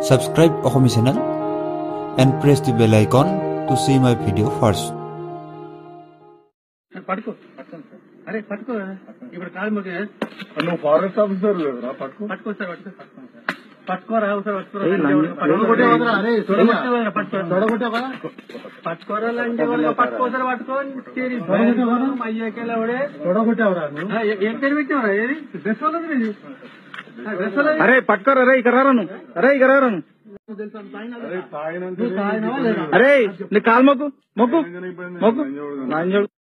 Subscribe Okomi channel and press the bell icon to see my video first. పట్టుకో పట్టుకోండి sir అరే పట్టుకో ఇప్పుడు కాదు మాకు నువ్వు ఫారెస్ట్ ఆఫీసర్ లేదురా పట్టుకో పట్టుకో సార్ పట్టుకో పట్టుకోండి సార్ పట్టుకోరా ఒకసారి పట్టుకోరా ఏయ్, లంజ- తొడగొట్టే వదరా, అరే, తొడగొట్టే పట్టుకో తొడగొట్టే కదా పట్టుకోరా లంజ వాళ్ళ పట్టుకో సార్ పట్టుకో తెరి తొడగొట్టే వదరా. అయ్యాకెళ్ళ ఎవడే తొడగొట్టావురా నువ్వు ఆ, ఏ- ఏం పేరు పెట్టావరా ఏది డ్రెస్ వాళ్ళది ఇది ఆ, డ్రెస్ వాళ్ళది అరే పట్టుకోరా రే ఇక్కడ రాను అరే ఇక్కడ రాను అరే తాగినంత నువ్వు తాగినావా లేదా? అరే నీ కాలు మొక్కు మొక్కు మొక్కు లంజోడు